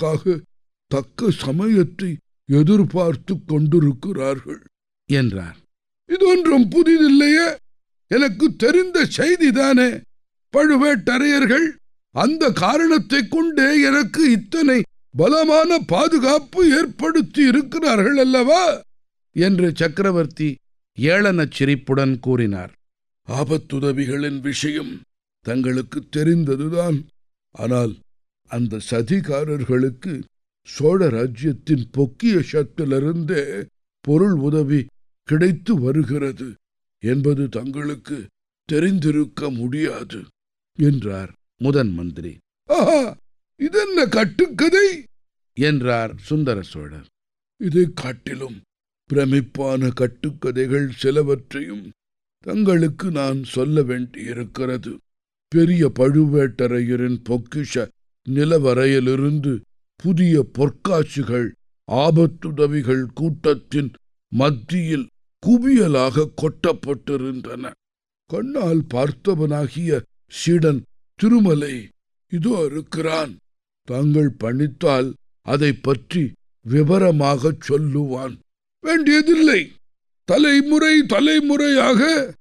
நமக்காக தக்க சமயத்தை எதிர்பார்த்து கொண்டிருக்கிறார்கள் என்றார் இது ஒன்றும் புதிதில்லையே எனக்கு தெரிந்த செய்திதானே பழுவேட்டரையர்கள் அந்த காரணத்தை கொண்டே எனக்கு இத்தனை பலமான பாதுகாப்பு ஏற்படுத்தி இருக்கிறார்கள் அல்லவா என்று சக்கரவர்த்தி ஏளனச் சிரிப்புடன் கூறினார் ஆபத்துதவிகளின் விஷயம் தங்களுக்கு தெரிந்ததுதான் ஆனால் அந்த சதிகாரர்களுக்கு சோழ ராஜ்யத்தின் பொக்கியஷத்திலிருந்தே பொருள் உதவி கிடைத்து வருகிறது என்பது தங்களுக்கு தெரிந்திருக்க முடியாது என்றார் முதன் மந்திரி ஆஹா இதென்ன கட்டுக்கதை என்றார் சுந்தர சோழர் இதை காட்டிலும் பிரமிப்பான கட்டுக்கதைகள் சிலவற்றையும் தங்களுக்கு நான் சொல்ல வேண்டியிருக்கிறது பெரிய பழுவேட்டரையரின் பொக்கிஷ நிலவரையிலிருந்து புதிய பொற்காட்சிகள் ஆபத்துதவிகள் கூட்டத்தின் மத்தியில் குவியலாக கொட்டப்பட்டிருந்தன கண்ணால் பார்த்தவனாகிய சீடன் திருமலை இதோ இருக்கிறான் தாங்கள் பணித்தால் அதை பற்றி விவரமாகச் சொல்லுவான் வேண்டியதில்லை தலைமுறை தலைமுறையாக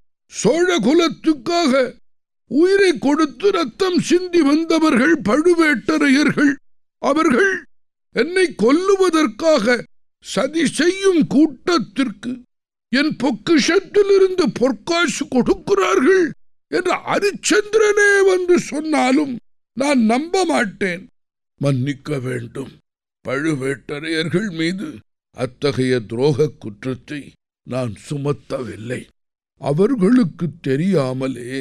சோழ குலத்துக்காக உயிரை கொடுத்து ரத்தம் சிந்தி வந்தவர்கள் பழுவேட்டரையர்கள் அவர்கள் என்னை கொல்லுவதற்காக சதி செய்யும் கூட்டத்திற்கு என் பொக்கிஷத்திலிருந்து பொற்காசு கொடுக்கிறார்கள் என்று அரிச்சந்திரனே வந்து சொன்னாலும் நான் நம்ப மாட்டேன் மன்னிக்க வேண்டும் பழுவேட்டரையர்கள் மீது அத்தகைய துரோக குற்றத்தை நான் சுமத்தவில்லை அவர்களுக்கு தெரியாமலே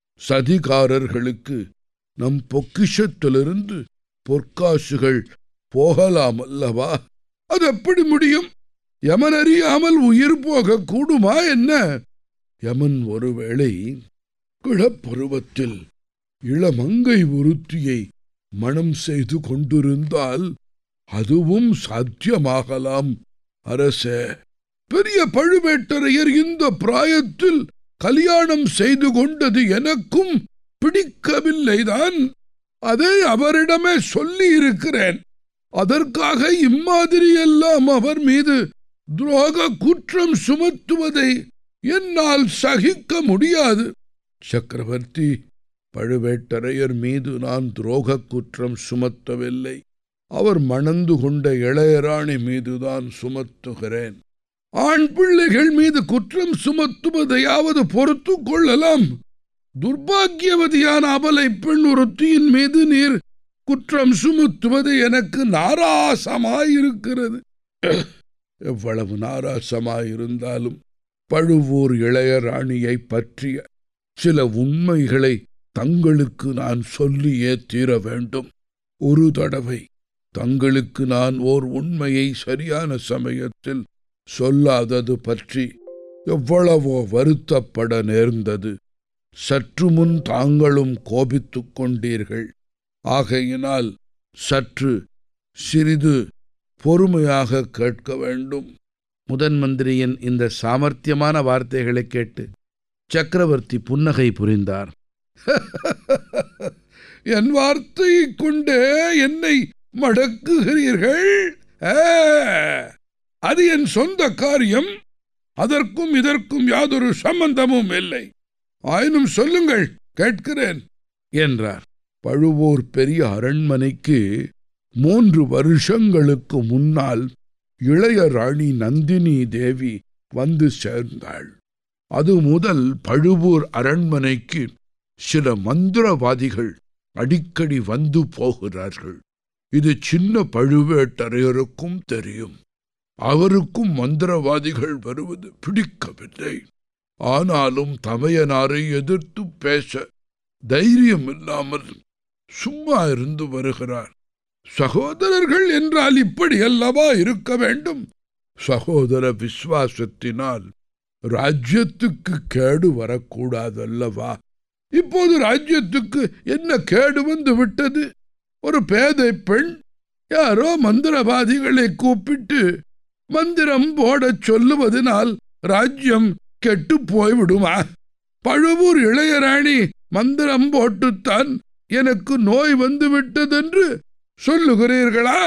சதிகாரர்களுக்கு நம் பொக்கிஷத்திலிருந்து பொற்காசுகள் போகலாம் அல்லவா அது எப்படி முடியும் யமன் அறியாமல் உயிர் போக கூடுமா என்ன யமன் ஒருவேளை கிழப்பருவத்தில் இளமங்கை ஒருத்தியை மணம் செய்து கொண்டிருந்தால் அதுவும் சாத்தியமாகலாம் அரசே பெரிய பழுவேட்டரையர் இந்த பிராயத்தில் கல்யாணம் செய்து கொண்டது எனக்கும் பிடிக்கவில்லைதான் அதை அவரிடமே சொல்லி இருக்கிறேன் அதற்காக இம்மாதிரியெல்லாம் அவர் மீது துரோக குற்றம் சுமத்துவதை என்னால் சகிக்க முடியாது சக்கரவர்த்தி பழுவேட்டரையர் மீது நான் துரோக குற்றம் சுமத்தவில்லை அவர் மணந்து கொண்ட இளையராணி மீதுதான் சுமத்துகிறேன் ஆண் பிள்ளைகள் மீது குற்றம் சுமத்துவதையாவது பொறுத்து கொள்ளலாம் துர்பாக்கியவதியான அபலை பெண் ஒருத்தியின் மீது நீர் குற்றம் சுமத்துவது எனக்கு நாராசமாயிருக்கிறது எவ்வளவு நாராசமாயிருந்தாலும் பழுவூர் இளையராணியை பற்றிய சில உண்மைகளை தங்களுக்கு நான் சொல்லியே தீர வேண்டும் ஒரு தடவை தங்களுக்கு நான் ஓர் உண்மையை சரியான சமயத்தில் சொல்லாதது பற்றி எவ்வளவோ வருத்தப்பட நேர்ந்தது சற்று முன் தாங்களும் கோபித்துக் கொண்டீர்கள் ஆகையினால் சற்று சிறிது பொறுமையாக கேட்க வேண்டும் முதன் மந்திரியின் இந்த சாமர்த்தியமான வார்த்தைகளைக் கேட்டு சக்கரவர்த்தி புன்னகை புரிந்தார் என் வார்த்தையைக் கொண்டே என்னை மடக்குகிறீர்கள் ஆ, அது என் சொந்த காரியம் அதற்கும் இதற்கும் யாதொரு சம்பந்தமும் இல்லை ஆயினும் சொல்லுங்கள் கேட்கிறேன் என்றார் பழுவூர் பெரிய அரண்மனைக்கு மூன்று வருஷங்களுக்கு முன்னால் இளைய ராணி நந்தினி தேவி வந்து சேர்ந்தாள் அது முதல் பழுவூர் அரண்மனைக்கு சில மந்திரவாதிகள் அடிக்கடி வந்து போகிறார்கள் இது சின்ன பழுவேட்டரையருக்கும் தெரியும் அவருக்கும் மந்திரவாதிகள் வருவது பிடிக்கவில்லை ஆனாலும் தமையனாரை எதிர்த்து பேச தைரியம் இல்லாமல் சும்மா இருந்து வருகிறார் சகோதரர்கள் என்றால் இப்படி அல்லவா இருக்க வேண்டும் சகோதர விசுவாசத்தினால் ராஜ்யத்துக்கு கேடு வரக்கூடாதல்லவா இப்போது ராஜ்யத்துக்கு என்ன கேடு வந்து விட்டது ஒரு பேதை பெண் யாரோ மந்திரவாதிகளை கூப்பிட்டு மந்திரம் போடச் சொல்லுவதனால் ராஜ்யம் கெட்டு போய்விடுமா பழுவூர் இளையராணி மந்திரம் போட்டுத்தான் எனக்கு நோய் வந்து விட்டதென்று சொல்லுகிறீர்களா